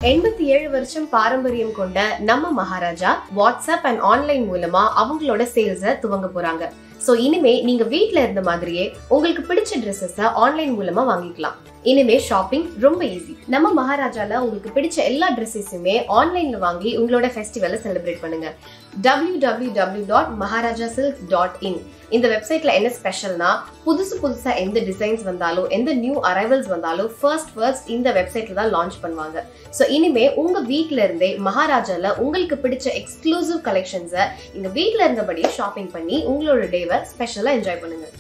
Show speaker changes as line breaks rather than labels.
எண்பத்தி ஏழு வருஷம் பாரம்பரியம் கொண்ட நம்ம மகாராஜா வாட்ஸ்அப் அண்ட் ஆன்லைன் மூலமா அவங்களோட சேல்ஸ துவங்க போறாங்க சோ இனிமே நீங்க வீட்ல இருந்த மாதிரியே உங்களுக்கு பிடிச்ச ட்ரெஸ்ஸஸ ஆன்லைன் மூலமா வாங்கிக்கலாம் இனிமே ஷாப்பிங் ரொம்ப ஈஸி நம்ம மகாராஜால உங்களுக்கு பிடிச்ச எல்லா ட்ரெஸ்ஸஸுமே ஆன்லைன்ல வாங்கி உங்களோட ஃபெஸ்டிவலை செலிப்ரேட் பண்ணுங்க W W W dot Maharaja silk dot in இந்த வெப்சைட்ல என்ன ஸ்பெஷல்னா புதுசு புதுசா எந்த டிசைன்ஸ் வந்தாலும் எந்த நியூ அரைவல்ஸ் வந்தாலும் ஃபர்ஸ்ட் ஃபர்ஸ்ட் இந்த வெப்சைட்ல தான் லான்ச் பண்ணுவாங்க ஸோ இனிமே உங்க வீட்ல இருந்தே மகாராஜால உங்களுக்கு பிடிச்ச எக்ஸ்க்ளூசிவ் கலெக்ஷன்ஸை இங்க வீட்ல இருந்தபடியே ஷாப்பிங் பண்ணி உங்களோட டேவை ஸ்பெஷலா என்ஜாய் பண்ணுங்க